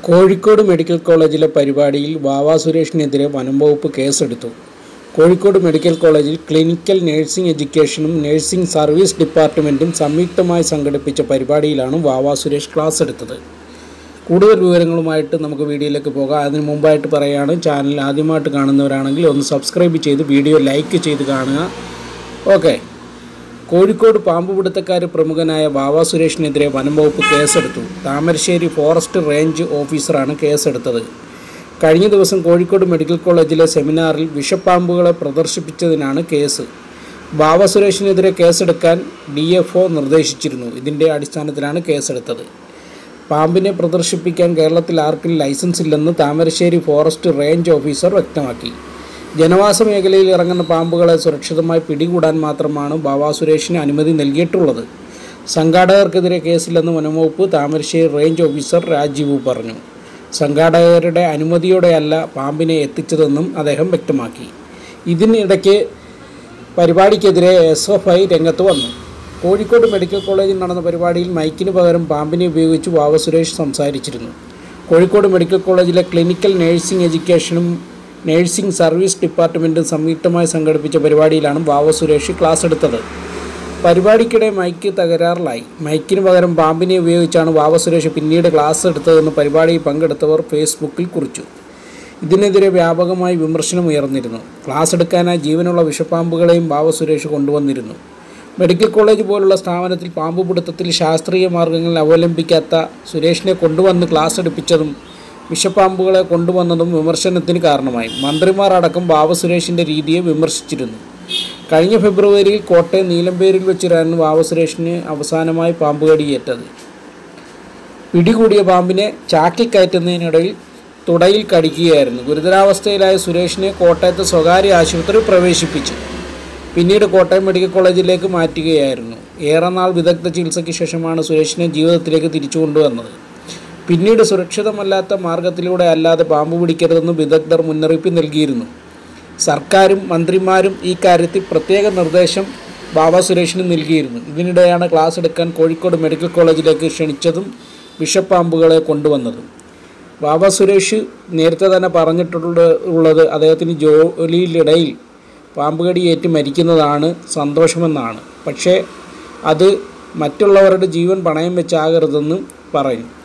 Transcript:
Kozhikode medical കോളേജിലെ പരിപാടിയിൽ വാവ സുരേഷിനെതിരെ വനം വകുപ്പ് കേസെടുത്തു കോഴിക്കോട് മെഡിക്കൽ കോളേജിൽ ക്ലിനിക്കൽ നഴ്സിംഗ് എഡ്യൂക്കേഷനും നഴ്സിംഗ് സർവീസ് ഡിപ്പാർട്ട്മെൻറ്റും സംയുക്തമായി സംഘടിപ്പിച്ച പരിപാടിയിലാണ് വാവ സുരേഷ് ക്ലാസ് എടുത്തത് കൂടുതൽ വിവരങ്ങളുമായിട്ട് നമുക്ക് വീഡിയോയിലേക്ക് പോകാം അതിന് മുമ്പായിട്ട് പറയുകയാണ് ചാനൽ ആദ്യമായിട്ട് കാണുന്നവരാണെങ്കിൽ ഒന്ന് സബ്സ്ക്രൈബ് ചെയ്ത് വീഡിയോ ലൈക്ക് ചെയ്ത് കാണുക ഓക്കെ കോഴിക്കോട് പാമ്പുപിടുത്തക്കാർ പ്രമുഖനായ ബാബ സുരേഷിനെതിരെ വനം വകുപ്പ് കേസെടുത്തു താമരശ്ശേരി ഫോറസ്റ്റ് റേഞ്ച് ഓഫീസറാണ് കേസെടുത്തത് കഴിഞ്ഞ ദിവസം കോഴിക്കോട് മെഡിക്കൽ കോളേജിലെ സെമിനാറിൽ വിഷപ്പാമ്പുകളെ പ്രദർശിപ്പിച്ചതിനാണ് കേസ് ബാബ സുരേഷിനെതിരെ കേസെടുക്കാൻ ഡി എഫ് ഒ നിർദ്ദേശിച്ചിരുന്നു ഇതിൻ്റെ അടിസ്ഥാനത്തിലാണ് കേസെടുത്തത് പാമ്പിനെ പ്രദർശിപ്പിക്കാൻ കേരളത്തിൽ ആർക്കും ലൈസൻസ് ഇല്ലെന്ന് താമരശ്ശേരി ഫോറസ്റ്റ് റേഞ്ച് ഓഫീസർ വ്യക്തമാക്കി ജനവാസ മേഖലയിൽ ഇറങ്ങുന്ന പാമ്പുകളെ സുരക്ഷിതമായി പിടികൂടാൻ മാത്രമാണ് ബാബാ സുരേഷിന് അനുമതി നൽകിയിട്ടുള്ളത് സംഘാടകർക്കെതിരെ കേസില്ലെന്ന് വനംവകുപ്പ് താമരശ്ശേരി റേഞ്ച് ഓഫീസർ രാജീവ് പറഞ്ഞു സംഘാടകരുടെ അനുമതിയോടെയല്ല പാമ്പിനെ എത്തിച്ചതെന്നും അദ്ദേഹം വ്യക്തമാക്കി ഇതിനിടയ്ക്ക് പരിപാടിക്കെതിരെ എസ് എഫ് ഐ രംഗത്ത് വന്നു കോഴിക്കോട് മെഡിക്കൽ കോളേജിൽ നടന്ന പരിപാടിയിൽ മൈക്കിന് പകരം പാമ്പിനെ ഉപയോഗിച്ച് വാവ സുരേഷ് സംസാരിച്ചിരുന്നു കോഴിക്കോട് മെഡിക്കൽ കോളേജിലെ ക്ലിനിക്കൽ നഴ്സിംഗ് എഡ്യൂക്കേഷനും നഴ്സിംഗ് സർവീസ് ഡിപ്പാർട്ട്മെൻറ്റും സംയുക്തമായി സംഘടിപ്പിച്ച പരിപാടിയിലാണ് വാവ സുരേഷ് ക്ലാസ് എടുത്തത് പരിപാടിക്കിടെ മൈക്ക് തകരാറിലായി മൈക്കിന് പകരം പാമ്പിനെ ഉപയോഗിച്ചാണ് വാവ സുരേഷ് പിന്നീട് ക്ലാസ് എടുത്തതെന്ന് പരിപാടിയിൽ പങ്കെടുത്തവർ ഫേസ്ബുക്കിൽ കുറിച്ചു ഇതിനെതിരെ വ്യാപകമായി വിമർശനം ഉയർന്നിരുന്നു ക്ലാസ് എടുക്കാനായി ജീവനുള്ള വിഷപ്പാമ്പുകളെയും ബാവ സുരേഷ് കൊണ്ടുവന്നിരുന്നു മെഡിക്കൽ കോളേജ് പോലുള്ള സ്ഥാപനത്തിൽ പാമ്പ് പിടുത്തത്തിൽ ശാസ്ത്രീയ മാർഗങ്ങൾ അവലംബിക്കാത്ത സുരേഷിനെ കൊണ്ടുവന്ന് ക്ലാസ് എടുപ്പിച്ചതും വിഷപ്പാമ്പുകളെ കൊണ്ടുവന്നതും വിമർശനത്തിന് കാരണമായി മന്ത്രിമാർ അടക്കം ബാബ സുരേഷിൻ്റെ രീതിയെ വിമർശിച്ചിരുന്നു കഴിഞ്ഞ ഫെബ്രുവരിയിൽ കോട്ടയം നീലമ്പേരിൽ വെച്ചിട്ടായിരുന്നു ബാബ സുരേഷിന് അവസാനമായി പാമ്പ് കടിയേറ്റത് പിടികൂടിയ പാമ്പിനെ ചാക്കിൽ കയറ്റുന്നതിനിടയിൽ തുടയിൽ കടിക്കുകയായിരുന്നു ഗുരുതരാവസ്ഥയിലായ സുരേഷിനെ കോട്ടയത്തെ സ്വകാര്യ ആശുപത്രി പ്രവേശിപ്പിച്ചു പിന്നീട് കോട്ടയം മെഡിക്കൽ കോളേജിലേക്ക് മാറ്റുകയായിരുന്നു ഏറെ നാൾ വിദഗ്ധ ചികിത്സയ്ക്ക് ശേഷമാണ് സുരേഷിനെ ജീവിതത്തിലേക്ക് തിരിച്ചു കൊണ്ടുവന്നത് പിന്നീട് സുരക്ഷിതമല്ലാത്ത മാർഗത്തിലൂടെ അല്ലാതെ പാമ്പ് പിടിക്കരുതെന്ന് വിദഗ്ധർ മുന്നറിയിപ്പ് നൽകിയിരുന്നു സർക്കാരും മന്ത്രിമാരും ഈ കാര്യത്തിൽ പ്രത്യേക നിർദ്ദേശം ബാബ സുരേഷിന് നൽകിയിരുന്നു ഇതിനിടെയാണ് ക്ലാസ് എടുക്കാൻ കോഴിക്കോട് മെഡിക്കൽ കോളേജിലേക്ക് ക്ഷണിച്ചതും വിഷപ്പാമ്പുകളെ കൊണ്ടുവന്നതും ബാബ സുരേഷ് നേരത്തെ തന്നെ പറഞ്ഞിട്ടുള്ള ഉള്ളത് അദ്ദേഹത്തിന് ജോലിയിലിടയിൽ പാമ്പ് കടിയേറ്റ് മരിക്കുന്നതാണ് സന്തോഷമെന്നാണ് പക്ഷേ അത് മറ്റുള്ളവരുടെ ജീവൻ പണയം വെച്ചാകരുതെന്നും പറയും